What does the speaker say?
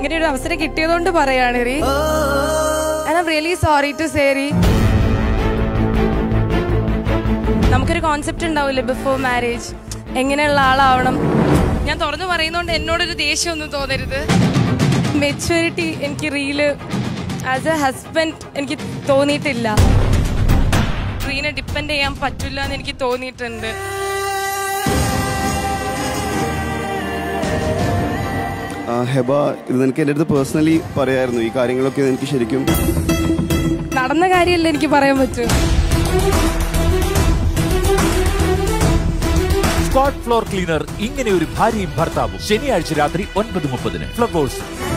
ഇങ്ങനെ ഒരു അവസരം കിട്ടിയതുകൊണ്ട് പറയാണ് റീ ഐ റിയലി സോറി ടു സേറി നമുക്കൊരു കോൺസെപ്റ്റ് ഉണ്ടാവില്ലേ ബിഫോർ മാരേജ് എങ്ങനെയുള്ള ആളാവണം ഞാൻ തുറന്നു പറയുന്നതുകൊണ്ട് എന്നോടൊരു ദേഷ്യമൊന്നും തോന്നരുത് മെച്യൂരിറ്റി എനിക്ക് റീല് ആസ് എ ഹസ്ബൻഡ് എനിക്ക് തോന്നിയിട്ടില്ല റീനെ ഡിപ്പെൻഡ് ചെയ്യാൻ പറ്റില്ല എന്ന് എനിക്ക് തോന്നിയിട്ടുണ്ട് ആ, ഹെബ ഇത് നിനക്ക് എൻ്റെ അടുത്ത് പേഴ്സണലി പറയായിരുന്നു ഈ കാര്യങ്ങളൊക്കെ എനിക്ക് ശരിക്കും നടന്ന കാര്യമല്ല എനിക്ക് പറയാൻ പറ്റൂ സ്ക്വാഡ് ഫ്ലോർ ക്ലീനർ ഇങ്ങനെ ഒരു ഭാര്യയും ഭർത്താവും ശനിയാഴ്ച രാത്രി ഒൻപത് മുപ്പതിന് ഫ്ലവേഴ്സ്